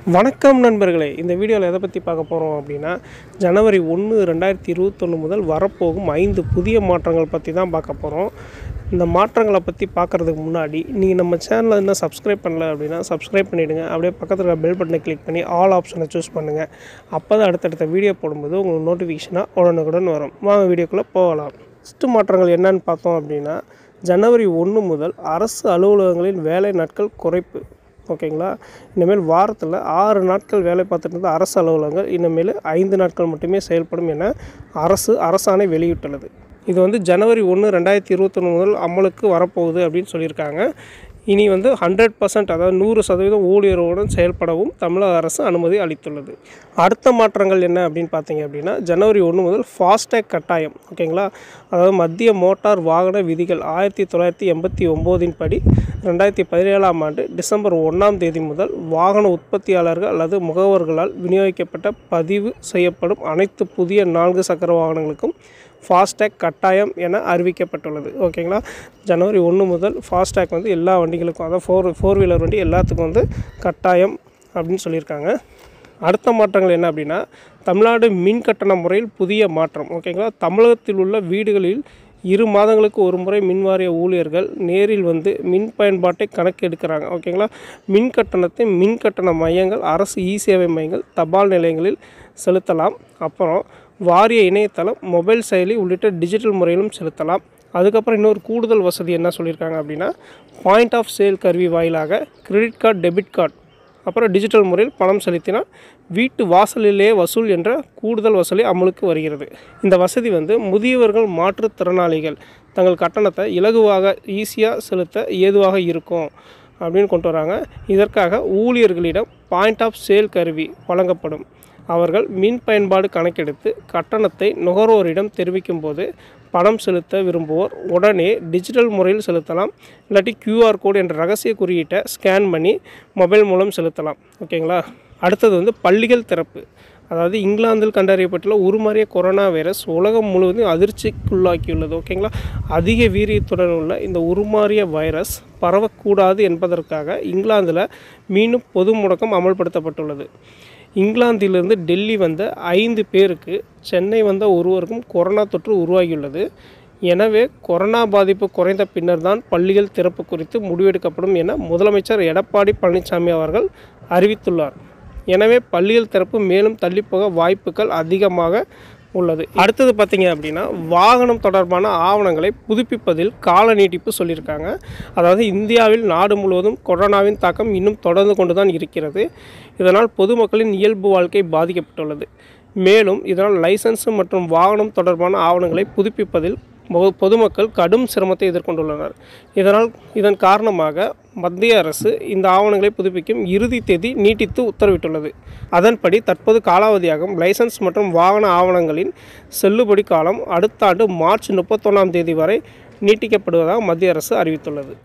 வணக்கம் நண்பர்களே இந்த வீடியோவில் எதை பற்றி பார்க்க போகிறோம் அப்படின்னா ஜனவரி ஒன்று ரெண்டாயிரத்தி இருபத்தொன்று முதல் வரப்போகும் ஐந்து புதிய மாற்றங்கள் பற்றி தான் பார்க்க போகிறோம் இந்த மாற்றங்களை பற்றி பார்க்குறதுக்கு முன்னாடி நீங்கள் நம்ம சேனலை இன்னும் சப்ஸ்கிரைப் பண்ணல அப்படின்னா சப்ஸ்கிரைப் பண்ணிவிடுங்க அப்படியே பக்கத்தில் இருக்க பெல் பட்டனை கிளிக் பண்ணி ஆல் ஆப்ஷனை சூஸ் பண்ணுங்கள் அப்போ தான் அடுத்தடுத்த வீடியோ போடும்போது உங்களுக்கு நோட்டிஃபிகேஷனாக உடனுக்குடன் வரும் வாங்க வீடியோக்குள்ளே போகலாம் ஃபஸ்ட்டு மாற்றங்கள் என்னன்னு பார்த்தோம் அப்படின்னா ஜனவரி ஒன்று முதல் அரசு அலுவலகங்களின் வேலை நாட்கள் குறைப்பு ஓகேங்களா இனிமேல் வாரத்தில் ஆறு நாட்கள் வேலை பார்த்துட்டு இருந்த அரசு அலுவலகங்கள் இனிமேல் ஐந்து நாட்கள் மட்டுமே செயல்படும் என அரசு அரசாணை வெளியிட்டுள்ளது இது வந்து ஜனவரி ஒன்று ரெண்டாயிரத்தி இருபத்தொன்று முதல் அமலுக்கு வரப்போகுது அப்படின்னு சொல்லியிருக்காங்க இனி வந்து ஹண்ட்ரட் பர்சன்ட் அதாவது நூறு சதவீதம் ஊழியர்களுடன் செயல்படவும் தமிழக அரசு அனுமதி அளித்துள்ளது அடுத்த மாற்றங்கள் என்ன அப்படின்னு பார்த்தீங்க அப்படின்னா ஜனவரி ஒன்று முதல் ஃபாஸ்டேக் கட்டாயம் ஓகேங்களா அதாவது மத்திய மோட்டார் வாகன விதிகள் ஆயிரத்தி தொள்ளாயிரத்தி எண்பத்தி ஒம்போதின் படி ரெண்டாயிரத்தி பதினேழாம் ஆண்டு டிசம்பர் ஒன்றாம் தேதி முதல் வாகன உற்பத்தியாளர்கள் அல்லது முகவர்களால் விநியோகிக்கப்பட்ட பதிவு செய்யப்படும் அனைத்து புதிய நான்கு சக்கர வாகனங்களுக்கும் ஃபாஸ்டேக் கட்டாயம் என அறிவிக்கப்பட்டுள்ளது ஓகேங்களா ஜனவரி ஒன்று முதல் ஃபாஸ்டேக் வந்து எல்லா வண்டிகளுக்கும் அதாவது ஃபோர் ஃபோர் வீலர் வண்டி எல்லாத்துக்கும் வந்து கட்டாயம் அப்படின்னு சொல்லியிருக்காங்க அடுத்த மாற்றங்கள் என்ன அப்படின்னா தமிழ்நாடு மின் கட்டண முறையில் புதிய மாற்றம் ஓகேங்களா தமிழகத்தில் உள்ள வீடுகளில் இரு மாதங்களுக்கு ஒரு முறை மின் வாரிய ஊழியர்கள் நேரில் வந்து மின் பயன்பாட்டை கணக்கு எடுக்கிறாங்க ஓகேங்களா மின் கட்டணத்தை மின் கட்டண மையங்கள் அரசு இ சேவை மையங்கள் தபால் நிலையங்களில் செலுத்தலாம் அப்புறம் வாரிய இணையதளம் மொபைல் செயலி உள்ளிட்ட டிஜிட்டல் முறையிலும் செலுத்தலாம் அதுக்கப்புறம் இன்னொரு கூடுதல் வசதி என்ன சொல்லியிருக்காங்க அப்படின்னா பாயிண்ட் ஆஃப் சேல் கருவி வாயிலாக கிரெடிட் கார்டு டெபிட் கார்டு அப்புறம் டிஜிட்டல் முறையில் பணம் செலுத்தினால் வீட்டு வாசலிலே வசூல் என்ற கூடுதல் வசூலி அமலுக்கு வருகிறது இந்த வசதி வந்து முதியவர்கள் மாற்றுத்திறனாளிகள் தங்கள் கட்டணத்தை இலகுவாக ஈஸியாக செலுத்த ஏதுவாக இருக்கும் அப்படின்னு கொண்டு வராங்க இதற்காக ஊழியர்களிடம் பாயிண்ட் ஆஃப் சேல் கருவி வழங்கப்படும் அவர்கள் மின் பயன்பாடு கணக்கெடுத்து கட்டணத்தை நுகர்வோரிடம் தெரிவிக்கும் போது பணம் செலுத்த விரும்புவோர் உடனே டிஜிட்டல் முறையில் செலுத்தலாம் இல்லாட்டி கியூஆர் கோடு என்ற ரகசிய குறியீட்டை ஸ்கேன் பண்ணி மொபைல் மூலம் செலுத்தலாம் ஓகேங்களா அடுத்தது வந்து பள்ளிகள் திறப்பு அதாவது இங்கிலாந்தில் கண்டறியப்பட்டுள்ள உருமாறிய கொரோனா வைரஸ் உலகம் முழுவதும் அதிர்ச்சிக்குள்ளாக்கியுள்ளது ஓகேங்களா அதிக வீரியத்துடன் உள்ள இந்த உருமாறிய வைரஸ் பரவக்கூடாது என்பதற்காக இங்கிலாந்தில் மீண்டும் பொது முடக்கம் அமல்படுத்தப்பட்டுள்ளது இங்கிலாந்திலிருந்து டெல்லி வந்த ஐந்து பேருக்கு சென்னை வந்த ஒருவருக்கும் கொரோனா தொற்று உருவாகியுள்ளது எனவே கொரோனா பாதிப்பு குறைந்த பின்னர் தான் பள்ளிகள் திறப்பு குறித்து முடிவெடுக்கப்படும் என முதலமைச்சர் எடப்பாடி பழனிசாமி அவர்கள் அறிவித்துள்ளார் எனவே பள்ளிகள் திறப்பு மேலும் தள்ளிப்போக வாய்ப்புகள் அதிகமாக உள்ளது அடுத்தது பார்த்தீங்க அப்படின்னா வாகனம் தொடர்பான ஆவணங்களை புதுப்பிப்பதில் கால நீட்டிப்பு சொல்லியிருக்காங்க அதாவது இந்தியாவில் நாடு முழுவதும் கொரோனாவின் தாக்கம் இன்னும் தொடர்ந்து கொண்டு தான் இருக்கிறது இதனால் பொதுமக்களின் இயல்பு வாழ்க்கை பாதிக்கப்பட்டுள்ளது மேலும் இதனால் லைசன்ஸ் மற்றும் வாகனம் தொடர்பான ஆவணங்களை புதுப்பிப்பதில் பொ- பொதுமக்கள் கடும் சிரமத்தை எதிர்கொண்டுள்ளனர் இதனால் இதன் காரணமாக மத்திய அரசு இந்த ஆவணங்களை புதுப்பிக்கும் இறுதி தேதி நீட்டித்து உத்தரவிட்டுள்ளது அதன்படி தற்போது காலாவதியாகும் லைசன்ஸ் மற்றும் வாகன ஆவணங்களின் செல்லுபடி காலம் அடுத்த ஆண்டு மார்ச் முப்பத்தொன்னாம் தேதி வரை நீட்டிக்கப்படுவதாக மத்திய அரசு அறிவித்துள்ளது